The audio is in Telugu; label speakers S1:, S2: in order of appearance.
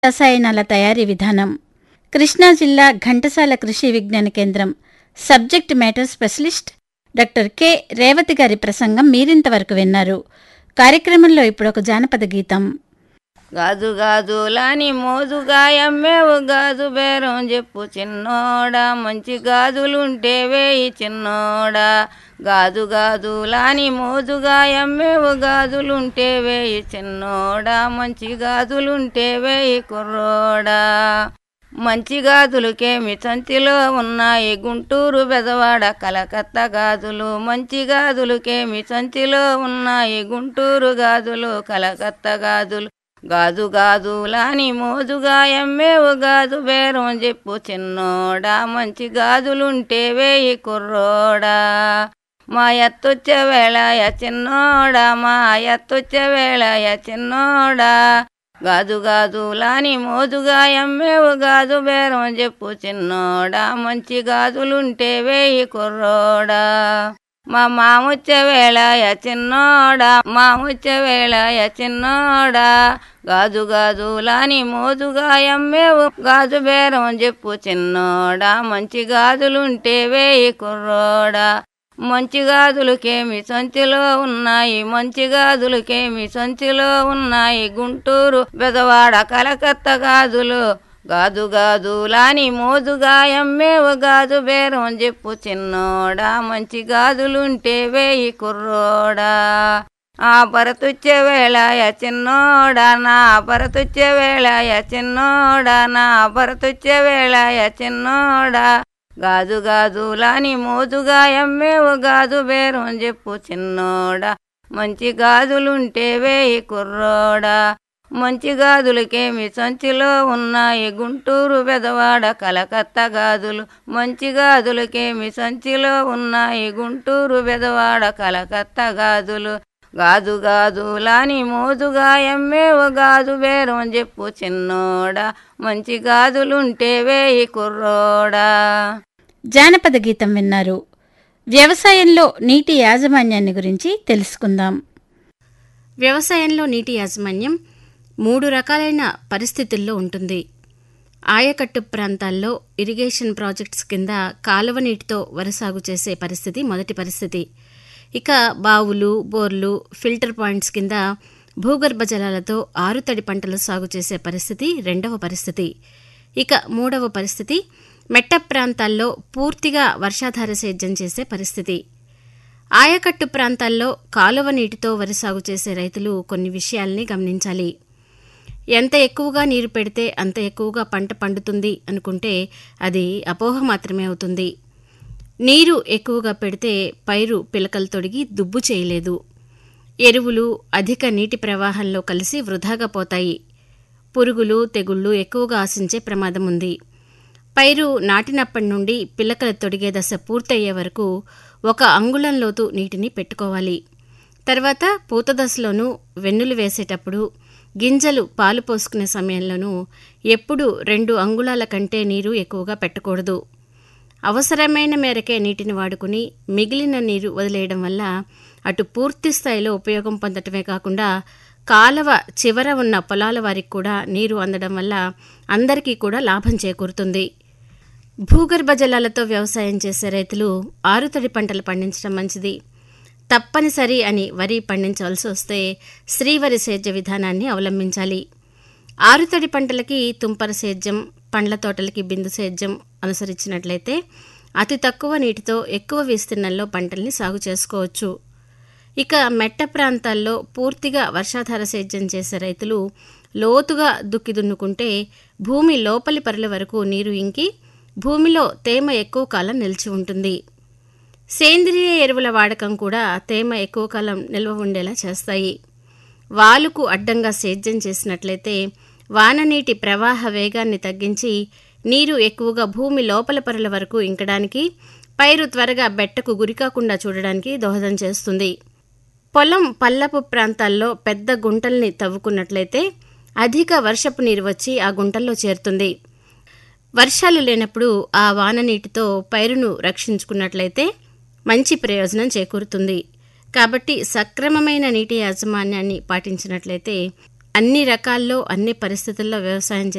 S1: రసాయనాల తయారీ విధానం కృష్ణా జిల్లా ఘంటసాల కృషి విజ్ఞాన కేంద్రం subject matter specialist doctor K Revathi garu ప్రసంగం మీరింతవరకు విన్నారు కార్యక్రమంలో ఇప్పుడు ఒక జానపద గీతం
S2: గాజు గాజులాని మోజుగా ఎమ్మేవు గాజు బేరం చెప్పు చిన్నోడా మంచి గాజులుంటే వేయి చిన్నోడా గాజు గాజులాని మోజుగా ఎమ్మేవు గాజులుంటే వేయి చిన్నోడా మంచి గాజులుంటే వేయి కుర్రోడా మంచి గాజులకేమి సంచిలో ఉన్నాయి గుంటూరు బెదవాడ కలకత్తా గాజులు మంచి గాజులకేమి సంచిలో ఉన్నాయి గుంటూరు గాజులు కలకత్తా గాజులు గాజు గాజులాని మోజుగా ఎమ్మేవు గాజు బేరం చెప్పు చిన్నోడా మంచి గాజులుంటే వేయి కుర్రోడా మా ఎత్తొచ్చే వేళ య చిన్నోడా మా ఎత్తొచ్చే వేళ య చిన్నోడా గాజు గాజులాని మోజుగా ఎమ్మేవు గాజు బేరం చెప్పు చిన్నోడా మంచి గాజులుంటే వేయి కుర్రోడా మా మాముచ్చే వేళ య చిన్నోడా మాముచ్చే వేళ య చిన్నోడా గాజు గాజులాని మోజుగా ఎమ్మేవు గాజు బేరం చెప్పు చిన్నోడా మంచి గాజులుంటే వేయి కుర్రోడా మంచి గాజులకేమి సంచిలో ఉన్నాయి మంచి గాజులకేమి సంచిలో ఉన్నాయి గుంటూరు బెదవాడ కలకత్తా గాజులు గాజు గాజులాని మోజుగా ఎమ్మేవు గాజు బేరం చెప్పు చిన్నోడా మంచి గాజులుంటే వేయి కుర్రోడా ఆ పరతుచ్చే వేళ య చిన్నోడా నా పరతుచ్చే వేళ య చిన్నోడా నా పరతుచ్చే వేళ య చిన్నోడా గాజు గాజులాని మోజుగా ఎమ్మేవు గాజు బేరం చెప్పు చిన్నోడా మంచి గాజులుంటే వేయి కుర్రోడా మంచి గాజులకేమి సంచిలో ఉన్నాయి గుంటూరు బెదవాడ కలకత్తా గాజులు మంచి గాజులకేమి సంచిలో ఉన్నాయి గుంటూరు బెదవాడ కలకత్తా గాజులు గాజు గాజులాని మోజుగా ఎమ్మేవు గాజు బేరం చెప్పు చిన్నోడా మంచి గాజులుంటే వేయి కుర్రోడా
S1: జానపద గీతం విన్నారు వ్యవసాయంలో నీటి యాజమాన్యాన్ని గురించి తెలుసుకుందాం
S3: వ్యవసాయంలో నీటి యాజమాన్యం మూడు రకాలైన పరిస్థితుల్లో ఉంటుంది ఆయకట్టు ప్రాంతాల్లో ఇరిగేషన్ ప్రాజెక్ట్స్ కింద కాలువ నీటితో వరసాగు చేసే పరిస్థితి మొదటి పరిస్థితి ఇక బావులు బోర్లు ఫిల్టర్ పాయింట్స్ కింద భూగర్భ జలాలతో ఆరుతడి పంటలు సాగు చేసే పరిస్థితి రెండవ పరిస్థితి ఇక మూడవ పరిస్థితి మెట్ట ప్రాంతాల్లో పూర్తిగా వర్షాధార సేద్యం చేసే పరిస్థితి ఆయకట్టు ప్రాంతాల్లో కాలువ నీటితో వరి సాగు చేసే రైతులు కొన్ని విషయాల్ని గమనించాలి ఎంత ఎక్కువగా నీరు పెడితే అంత ఎక్కువగా పంట పండుతుంది అనుకుంటే అది అపోహ మాత్రమే అవుతుంది నీరు ఎక్కువగా పెడితే పైరు పిలకలు తొడిగి దుబ్బు చేయలేదు ఎరువులు అధిక నీటి ప్రవాహంలో కలిసి వృధాగా పోతాయి పురుగులు తెగుళ్లు ఎక్కువగా ఆశించే ప్రమాదం ఉంది పైరు నాటినప్పటి నుండి పిలకలు తొడిగే దశ పూర్తయ్యే వరకు ఒక అంగుళం లోతు నీటిని పెట్టుకోవాలి తర్వాత పూత దశలోనూ వెన్నులు వేసేటప్పుడు గింజలు పాలు పోసుకునే సమయంలోనూ ఎప్పుడూ రెండు అంగుళాల కంటే నీరు ఎక్కువగా పెట్టకూడదు అవసరమైన మేరకే నీటిని వాడుకుని మిగిలిన నీరు వదిలేయడం వల్ల అటు పూర్తి స్థాయిలో ఉపయోగం పొందటమే కాకుండా కాలవ చివర ఉన్న పొలాల వారికి కూడా నీరు అందడం వల్ల అందరికీ కూడా లాభం చేకూరుతుంది భూగర్భ జలాలతో వ్యవసాయం చేసే రైతులు ఆరుతడి పంటలు పండించడం మంచిది తప్పనిసరి అని వరి పండించవలసి వస్తే శ్రీవరి సేద్య విధానాన్ని అవలంబించాలి ఆరుతడి పంటలకి తుంపర సేద్యం పండ్ల తోటలకి బిందు సేద్యం అనుసరించినట్లయితే అతి తక్కువ నీటితో ఎక్కువ విస్తీర్ణంలో పంటల్ని సాగు చేసుకోవచ్చు ఇక మెట్ట ప్రాంతాల్లో పూర్తిగా వర్షాధార సేద్యం చేసే రైతులు లోతుగా దుక్కి దున్నుకుంటే భూమి లోపలి పరుల వరకు నీరు ఇంకి భూమిలో తేమ ఎక్కువ కాలం నిలిచి ఉంటుంది సేంద్రియ ఎరువుల వాడకం కూడా తేమ ఎక్కువ కాలం నిల్వ ఉండేలా చేస్తాయి వాలుకు అడ్డంగా సేద్యం చేసినట్లయితే వాననీటి ప్రవాహ వేగాన్ని తగ్గించి నీరు ఎక్కువగా భూమి లోపల పొరల వరకు ఇంకడానికి పైరు త్వరగా బెట్టకు గురికాకుండా చూడడానికి దోహదం చేస్తుంది పొలం పల్లపు ప్రాంతాల్లో పెద్ద గుంటల్ని తవ్వుకున్నట్లయితే అధిక వర్షపు నీరు వచ్చి ఆ గుంటల్లో చేరుతుంది వర్షాలు లేనప్పుడు ఆ వాన నీటితో పైరును రక్షించుకున్నట్లయితే మంచి ప్రయోజనం చేకూరుతుంది కాబట్టి సక్రమమైన నీటి యాజమాన్యాన్ని పాటించినట్లయితే అన్ని రకాల్లో అన్ని పరిస్థితుల్లో వ్యవసాయం